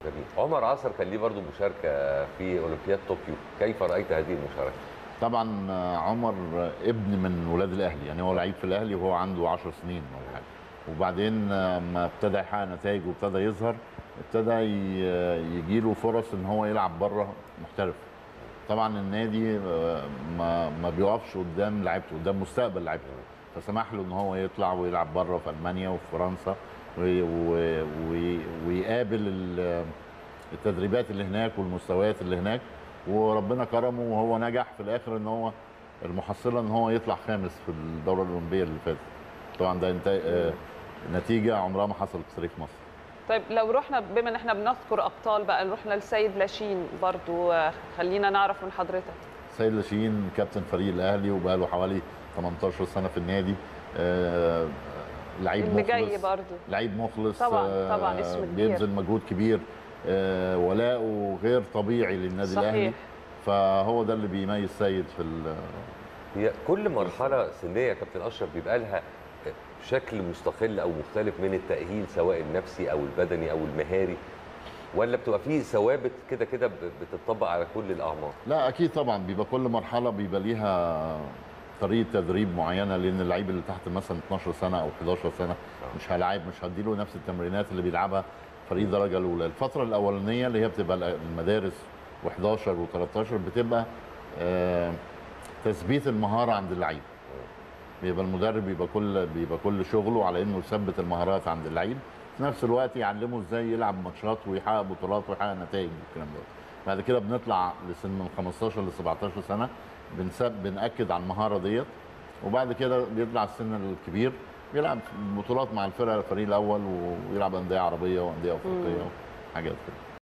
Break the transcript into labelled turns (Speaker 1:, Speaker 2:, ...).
Speaker 1: جميل عمر عصر كان ليه برضه مشاركه في اولمبياد طوكيو كيف رايت هذه المشاركه
Speaker 2: طبعا آه، عمر آه، ابن من ولاد الاهلي يعني هو لعيب في الاهلي وهو عنده 10 سنين ولا حاجه وبعدين آه، لما ابتدى يحقق نتائج وابتدى يظهر ابتدى يجي له فرص ان هو يلعب بره محترف طبعا النادي آه، ما ما بيقفش قدام لعيبته قدام مستقبل لعيبته فسمح له ان هو يطلع ويلعب بره في المانيا وفي فرنسا وي- وي- وي- ويقابل ال- التدريبات اللي هناك والمستويات اللي هناك وربنا كرمه وهو نجح في الاخر ان هو المحصله ان هو يطلع خامس في الدوره الاولمبيه اللي فاتت طبعا ده انت آه، نتيجه عمرها ما حصلت في تاريخ مصر
Speaker 3: طيب لو رحنا بما ان احنا بنذكر ابطال بقى نروح للسيد لاشين برضو آه، خلينا نعرف من حضرتك
Speaker 2: سيد لاشين كابتن فريق الاهلي وبقى له حوالي 18 سنه في النادي آه، لعيب
Speaker 3: اللي جاي
Speaker 2: مخلص
Speaker 3: برضو
Speaker 2: لعيب مخلص
Speaker 3: طبعاً،
Speaker 2: آه،
Speaker 3: طبعاً، اسم كبير.
Speaker 2: بيبذل مجهود كبير آه، ولاؤه غير طبيعي للنادي
Speaker 3: صحيح.
Speaker 2: الاهلي فهو ده اللي بيميز سيد في ال-
Speaker 1: هي كل مرحله سنيه يا كابتن اشرف بيبقى لها شكل مستقل او مختلف من التاهيل سواء النفسي او البدني او المهاري ولا بتبقى فيه ثوابت كده كده ب- بتطبق على كل الاعمار
Speaker 2: لا اكيد طبعا بيبقى كل مرحله بيبقى ليها طريقه تدريب معينه لان اللعيب اللي تحت مثلا 12 سنه او 11 سنه مش هلاعب مش هديله نفس التمرينات اللي بيلعبها فريق الدرجه الاولى الفتره الاولانيه اللي هي بتبقى المدارس و11 و13 بتبقى آه، تثبيت المهاره عند اللعيب بيبقى المدرب بيبقى كل بيبقى كل شغله على انه يثبت المهارات عند اللعيب في نفس الوقت يعلمه ازاي يلعب ماتشات ويحقق بطولات ويحقق نتائج والكلام ده بعد كده بنطلع لسن من 15 ل 17 سنه بنسب بناكد على المهاره ديت وبعد كده بيطلع السن الكبير بيلعب بطولات مع الفرقه الفريق الاول ويلعب انديه عربيه وانديه افريقيه وحاجات كده